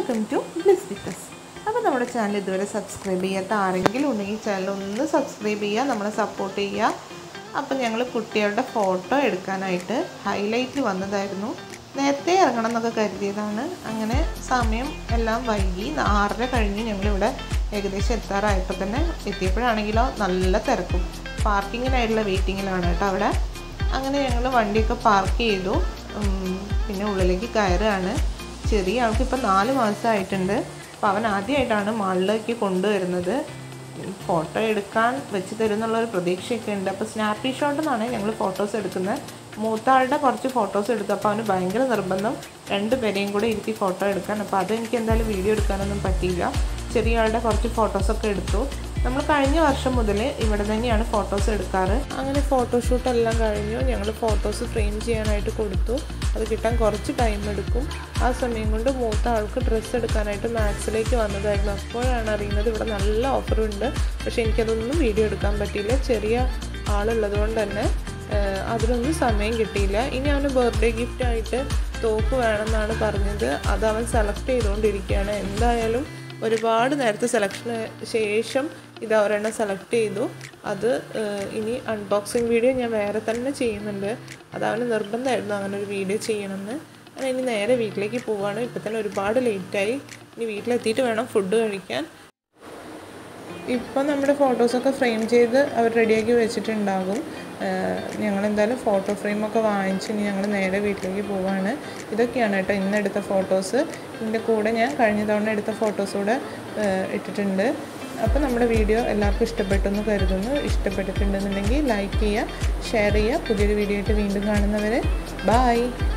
welcome to bliss വിത്തസ് അപ്പോൾ നമ്മുടെ channel ഇതുവരെ സബ്സ്ക്രൈബ് ചെയ്യാത്ത ആരെങ്കിലും ഉണ്ടെങ്കിൽ ചാനൽ ഒന്ന് സബ്സ്ക്രൈബ് ചെയ്യുക നമ്മളെ സപ്പോർട്ട് ചെയ്യുക അപ്പോൾ ഞങ്ങൾ കുട്ടികളുടെ ഫോട്ടോ എടുക്കാനായിട്ട് ഹൈലൈറ്റിൽ വന്നതായിരുന്നു നേരത്തെ ഇറങ്ങണം എന്നൊക്കെ കരുതിയതാണ് അങ്ങനെ സമയം എല്ലാം വൈകി ആറര കഴിഞ്ഞ് ഞങ്ങളിവിടെ ഏകദേശം എത്താറായപ്പോൾ തന്നെ എത്തിയപ്പോഴാണെങ്കിലോ നല്ല തിരക്കും പാർക്കിങ്ങിനായിട്ടുള്ള വെയിറ്റിങ്ങിലാണ് കേട്ടോ അവിടെ അങ്ങനെ ഞങ്ങൾ വണ്ടിയൊക്കെ പാർക്ക് ചെയ്തു ഉം, പിന്നെ ഉള്ളിലേക്ക് കയറുകയാണ് ചെറിയ ആൾക്ക് ഇപ്പം നാല് മാസമായിട്ടുണ്ട് അപ്പോൾ അവൻ ആദ്യമായിട്ടാണ് മാളിലേക്ക് കൊണ്ടുവരുന്നത് ഫോട്ടോ എടുക്കാൻ വെച്ച് തരുമെന്നുള്ളൊരു പ്രതീക്ഷയൊക്കെ ഉണ്ട് അപ്പോൾ സ്നാപ്പി ഷോട്ട് എന്നാണ് ഞങ്ങൾ ഫോട്ടോസ് എടുക്കുന്നത് മൂത്ത ആളുടെ കുറച്ച് ഫോട്ടോസ് എടുത്തു അപ്പോൾ അവന് ഭയങ്കര നിർബന്ധം രണ്ട് പേരെയും കൂടെ ഇരുത്തി ഫോട്ടോ എടുക്കാൻ അപ്പോൾ അതെനിക്ക് എന്തായാലും വീഡിയോ എടുക്കാനൊന്നും പറ്റിയില്ല ചെറിയ ആളുടെ കുറച്ച് ഫോട്ടോസൊക്കെ എടുത്തു നമ്മൾ കഴിഞ്ഞ വർഷം മുതൽ ഇവിടെ തന്നെയാണ് ഫോട്ടോസ് എടുക്കാറ് അങ്ങനെ ഫോട്ടോഷൂട്ട് എല്ലാം കഴിഞ്ഞു ഞങ്ങൾ ഫോട്ടോസ് ഫ്രെയിം ചെയ്യാനായിട്ട് കൊടുത്തു അത് കിട്ടാൻ കുറച്ച് ടൈം എടുക്കും ആ സമയം കൊണ്ട് മൂത്ത ആൾക്ക് ഡ്രസ്സ് എടുക്കാനായിട്ട് മാക്സിലേക്ക് വന്നതായിരുന്നു അപ്പോഴാണ് അറിയുന്നത് ഇവിടെ നല്ല ഓഫറുണ്ട് പക്ഷേ എനിക്കതൊന്നും വീഡിയോ എടുക്കാൻ പറ്റിയില്ല ചെറിയ ആളുള്ളത് കൊണ്ട് തന്നെ ഏഹ്, അതിനൊന്നും സമയം കിട്ടിയില്ല ഇനി അവന് ബർത്ത്ഡേ ഗിഫ്റ്റ് ആയിട്ട് തോക്ക് വേണമെന്നാണ് പറഞ്ഞത് അത് അവൻ സെലക്ട് ചെയ്തുകൊണ്ടിരിക്കുകയാണ് എന്തായാലും ഒരുപാട് നേരത്തെ സെലക്ഷന് ശേഷം ഇത് ഒരെണ്ണം സെലക്ട് ചെയ്തു അത് ഏഹ്, ഇനി അൺബോക്സിങ് വീഡിയോ ഞാൻ വേറെ തന്നെ ചെയ്യുന്നുണ്ട് അത് അവന് നിർബന്ധമായിരുന്നു അങ്ങനെ ഒരു വീഡിയോ ചെയ്യണമെന്ന് അങ്ങനെ ഇനി നേരെ വീട്ടിലേക്ക് പോവാണ് ഇപ്പം തന്നെ ഒരുപാട് ലേറ്റായി ഇനി വീട്ടിലെത്തിയിട്ട് വേണം ഫുഡ് കഴിക്കാൻ ഇപ്പം നമ്മുടെ ഫോട്ടോസൊക്കെ ഫ്രെയിം ചെയ്ത് അവർ റെഡിയാക്കി വെച്ചിട്ടുണ്ടാകും ഞങ്ങൾ എന്തായാലും ഫോട്ടോ ഫ്രെയിമൊക്കെ വാങ്ങിച്ച് ഇനി ഞങ്ങൾ നേരെ വീട്ടിലേക്ക് പോവാണ് ഇതൊക്കെയാണ് കേട്ടോ ഇന്ന് എടുത്ത ഫോട്ടോസ് ഇതിൻ്റെ കൂടെ ഞാൻ കഴിഞ്ഞ തവണ എടുത്ത ഫോട്ടോസ് കൂടെ ഏഹ്, ഇട്ടിട്ടുണ്ട് അപ്പോൾ നമ്മുടെ വീഡിയോ എല്ലാവർക്കും ഇഷ്ടപ്പെട്ടെന്ന് കരുതുന്നു ഇഷ്ടപ്പെട്ടിട്ടുണ്ടെന്നുണ്ടെങ്കിൽ ലൈക്ക് ചെയ്യുക ഷെയർ ചെയ്യുക പുതിയൊരു വീഡിയോ ആയിട്ട് വീണ്ടും കാണുന്നവരെ ബായ്